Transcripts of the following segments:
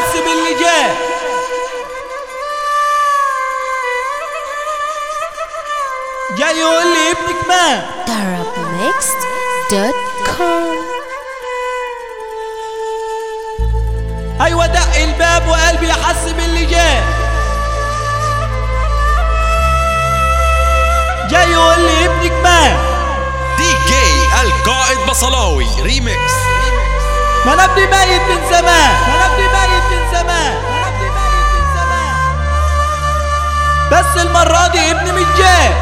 حس باللي جاه جاي يقول لي ابنك مات Arabmixed.com ايوه دق الباب وقلبي حس باللي جاه جاي يقول لي ابنك مات دي جي القائد بصلاوي ريميكس ما انا ابني ميت من زمان ما انا ابني ميت من زمان ما انا ابني ميت من زمان بس المرة دي ابني مش جاي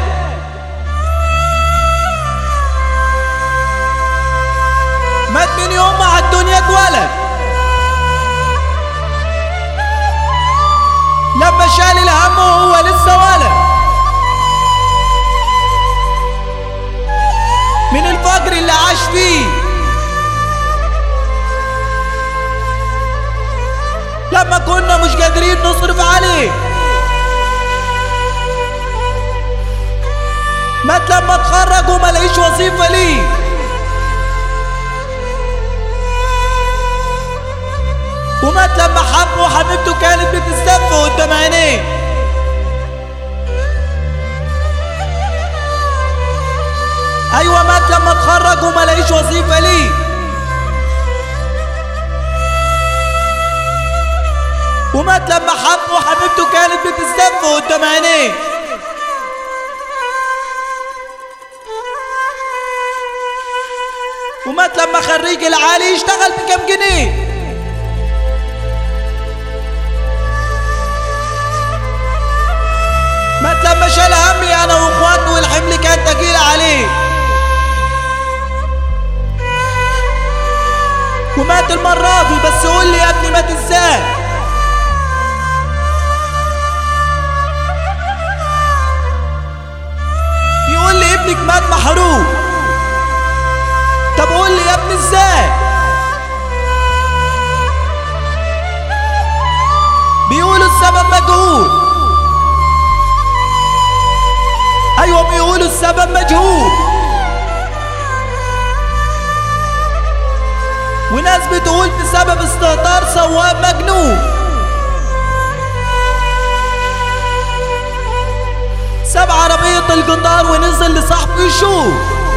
مات من يوم ما على الدنيا اتولد لما شال الهم وهو لسه ولد من الفقر اللي عاش فيه لما كنا مش قادرين نصرف عليه مات لما اتخرج وما لقيش وظيفة ليه ومات لما حب وحبيبته كانت بتستف قدام عينيه ايوه مات لما اتخرج وما لقيش وظيفة ليه ومات لما حب وحبيبته كانت بتستف قدام عينيه ومات لما خريج العالي يشتغل بكام جنيه مات لما شال همي انا واخواته والحمل كان تقيل عليه ومات المرة دي بس قول لي يا ابني مات ازاي بيقول لي ابنك مات محروق طب قول لي يا ابني ازاي بيقولوا السبب مجهول ايوه بيقولوا السبب مجهول وناس بتقول بسبب استهتار سواق مجنون ساب عربية القطار ونزل لصاحبه يشوف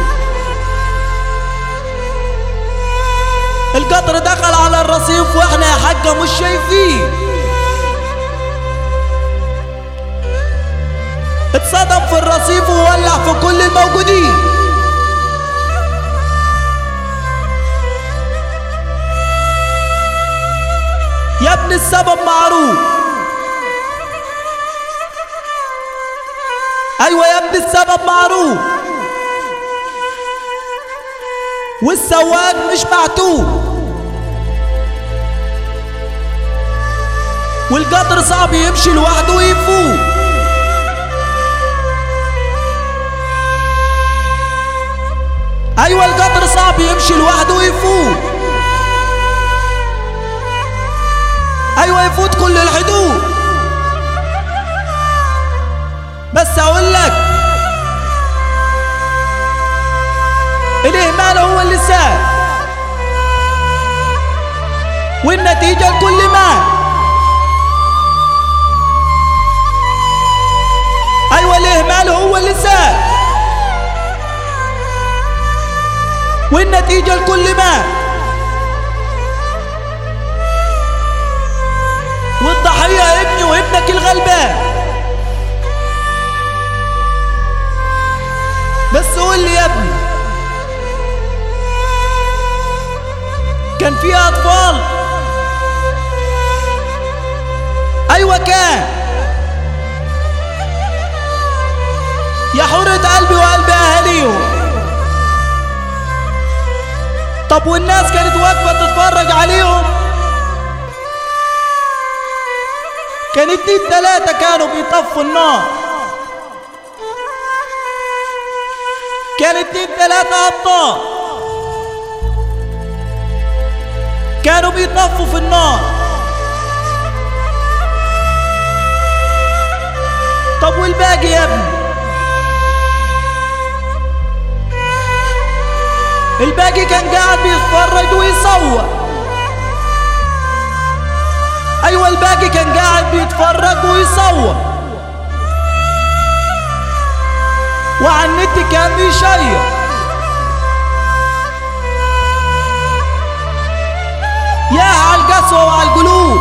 القطر دخل على الرصيف واحنا يا حاجة مش شايفين اتصدم في الرصيف وولع في كل الموجودين يا ابني السبب معروف ايوه يا ابني السبب معروف والسواق مش معتوه والقطر صعب يمشي لوحده ويفوق ايوه القطر صعب يمشي لوحده ويفوت ايوه يفوت كل الحدود بس اقول لك الاهمال هو اللي ساب والنتيجة لكل ما ايوه الاهمال هو اللي ساب والنتيجة لكل ما والضحية ابني وابنك الغلبان بس قول لي يا ابني كان في اطفال ايوه كان يا حورة قلبي وقلب اهاليهم طب والناس كانت واقفة تتفرج عليهم كان اتنين تلاتة كانوا بيطفوا النار كان اتنين تلاتة أبطال كانوا بيطفوا في النار طب والباقي يا ابني الباقي كان قاعد بيتفرج ويصور ايوه الباقي كان قاعد بيتفرج ويصور وعلى النت كان بيشير يا على القسوة وعلى القلوب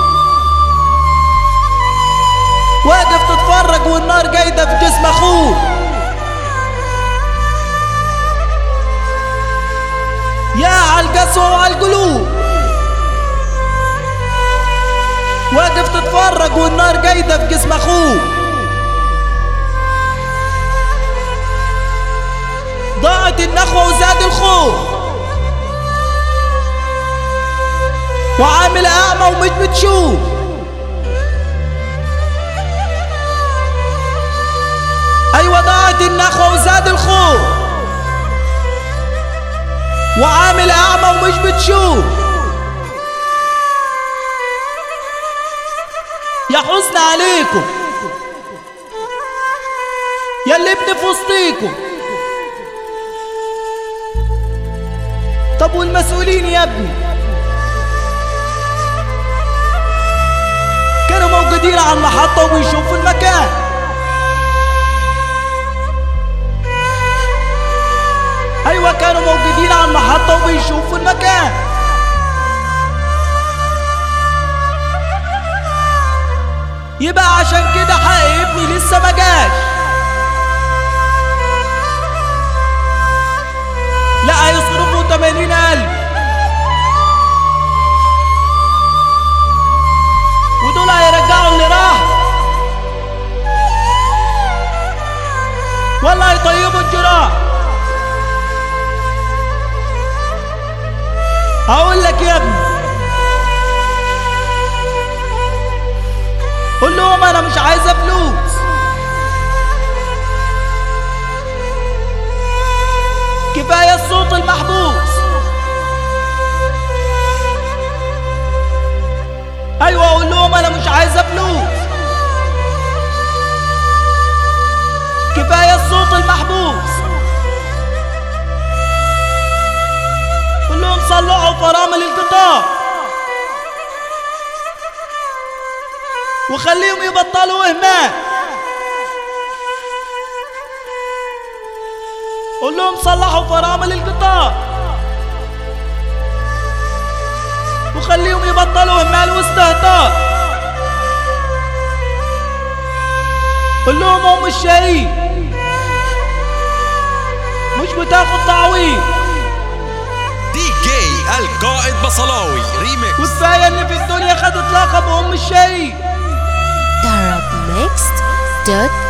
واقف تتفرج والنار قايدة في جسم اخوه يا على القسوة وعلى القلوب واقف تتفرج والنار قايدة في جسم اخوه ضاعت النخوة وزاد الخوف وعامل اعمى ومش بتشوف ايوه ضاعت النخوة وزاد الخوف وعامل اعمى ومش بتشوف يا حزن عليكم يا اللي ابن في وسطيكم طب والمسؤولين يا ابني كانوا موجودين على المحطة وبيشوفوا المكان ايوه كانوا موجودين على المحطة وبيشوفوا المكان يبقى عشان كده حق ابني لسه ما جاش لا هيصرفوا 80 ألف ودول هيرجعوا اللي راح ولا هيطيبوا الجراح هقول لك يا ابني قول لهم انا مش عايزه فلوس كفايه الصوت المحبوس ايوه اقول لهم انا مش عايزه فلوس كفايه الصوت المحبوس قول لهم صلحوا فرامل القطار وخليهم يبطلوا اهمال قول لهم صلحوا فرامل القطار وخليهم يبطلوا اهمال واستهتار قول لهم ام الشهيد مش بتاخد تعويض دي جي القائد بصلاوي ريميكس وكفايه اللي في الدنيا خدت لقب ام الشهيد Arab Mixed dot